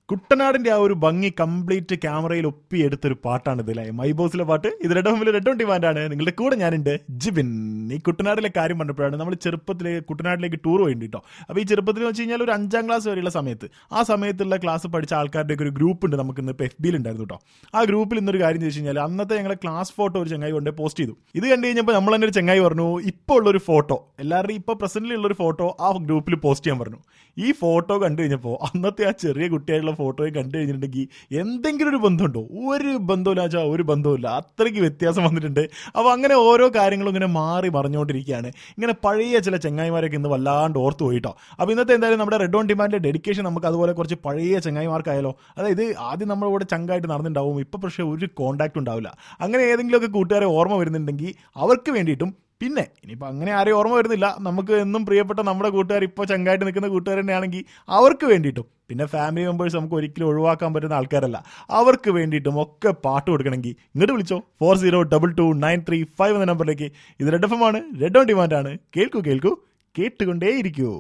കുട്ടനാടിന്റെ ആ ഒരു ഭംഗി കംപ്ലീറ്റ് ക്യാമറയിൽ ഒപ്പിയെടുത്തൊരു പാട്ടാണ് ഇത് അല്ലേ മൈബോസിലെ പാട്ട് ഇത് റെഡ് ഹോമിൽ റെഡ് ഓൺ ഡിമാൻഡാണ് നിങ്ങളുടെ കൂടെ ഞാനുണ്ട് ജിബിൻ ഈ കുട്ടനാടിലെ കാര്യം പറഞ്ഞപ്പോഴാണ് നമ്മൾ ചെറുപ്പത്തിൽ കുട്ടനാട്ടിലേക്ക് ടൂർ പോയിട്ടുണ്ട് കേട്ടോ അപ്പോൾ ഈ ചെറുപ്പത്തിൽ വെച്ച് കഴിഞ്ഞാൽ ഒരു അഞ്ചാം ക്ലാസ് വരെയുള്ള സമയത്ത് ആ സമയത്തുള്ള ക്ലാസ് പഠിച്ച ആൾക്കാരുടെ ഒക്കെ ഒരു ഗ്രൂപ്പ് ഉണ്ട് നമുക്ക് ഇന്ന് ഇപ്പോൾ എഫ് ബിയിൽ ഉണ്ടായിരുന്നു കേട്ടോ ആ ഗ്രൂപ്പിൽ ഇന്നൊരു കാര്യം ചോദിച്ചു കഴിഞ്ഞാൽ അന്നത്തെ ഞങ്ങളെ ക്ലാസ് ഫോട്ടോ ഒരു ചങ്ങായി കൊണ്ട് പോസ്റ്റ് ചെയ്തു ഇത് കണ്ടു കഴിഞ്ഞപ്പോൾ നമ്മൾ തന്നെ ഒരു ചങ്ങായി പറഞ്ഞു ഇപ്പോൾ ഉള്ളൊരു ഫോട്ടോ എല്ലാവരുടെയും ഇപ്പോൾ പ്രസന്റിൽ ഉള്ളൊരു ഫോട്ടോ ആ ഗ്രൂപ്പിൽ പോസ്റ്റ് ചെയ്യാൻ പറഞ്ഞു ഈ ഫോട്ടോ കണ്ടു കഴിഞ്ഞപ്പോൾ അന്നത്തെ ആ ചെറിയ കുട്ടിയായിട്ടുള്ള ഫോട്ടോയും കണ്ടു കഴിഞ്ഞിട്ടുണ്ടെങ്കിൽ എന്തെങ്കിലും ഒരു ബന്ധമുണ്ടോ ഒരു ബന്ധമില്ല വെച്ചാൽ ഒരു ബന്ധവുമില്ല അത്രയ്ക്ക് വ്യത്യാസം വന്നിട്ടുണ്ട് അപ്പോൾ അങ്ങനെ ഓരോ കാര്യങ്ങളും ഇങ്ങനെ മാറി മറിഞ്ഞുകൊണ്ടിരിക്കുകയാണ് ഇങ്ങനെ പഴയ ചില ചങ്ങായിമാരൊക്കെ ഇന്ന് വല്ലാണ്ട് ഓർത്ത് പോയിട്ടോ അപ്പോൾ ഇന്നത്തെ എന്തായാലും നമ്മുടെ റെഡ് ഓൺ ഡിമാൻഡിന്റെ ഡെഡിക്കേഷൻ നമുക്ക് അതുപോലെ കുറച്ച് പഴയ ചങ്ങായിമാർക്കായാലോ അതായത് ആദ്യം നമ്മുടെ കൂടെ ചങ്കായിട്ട് നടന്നിട്ടുണ്ടാവും ഇപ്പോൾ പക്ഷേ ഒരു കോണ്ടാക്ട് ഉണ്ടാവില്ല അങ്ങനെ ഏതെങ്കിലുമൊക്കെ കൂട്ടുകാരെ ഓർമ്മ വരുന്നുണ്ടെങ്കിൽ അവർക്ക് വേണ്ടിയിട്ടും പിന്നെ ഇനിയിപ്പോൾ അങ്ങനെ ആരെയും ഓർമ്മ വരുന്നില്ല നമുക്ക് എന്നും പ്രിയപ്പെട്ട നമ്മുടെ കൂട്ടുകാർ ഇപ്പോൾ ചങ്കായിട്ട് നിൽക്കുന്ന കൂട്ടുകാർ തന്നെയാണെങ്കിൽ അവർക്ക് വേണ്ടിയിട്ടും പിന്നെ ഫാമിലി മെമ്പേഴ്സ് നമുക്ക് ഒരിക്കലും ഒഴിവാക്കാൻ പറ്റുന്ന ആൾക്കാരല്ല അവർക്ക് വേണ്ടിയിട്ടും ഒക്കെ പാട്ട് കൊടുക്കണമെങ്കിൽ ഇങ്ങോട്ട് വിളിച്ചോ four zero double two nine three five എന്ന നമ്പറിലേക്ക് ഇത് റെഡ് എഫ് എം ആണ് റെഡ് ഓൺ ഡിമാൻഡ് ആണ് കേൾക്കൂ കേൾക്കൂ കേട്ടുകൊണ്ടേയിരിക്കൂ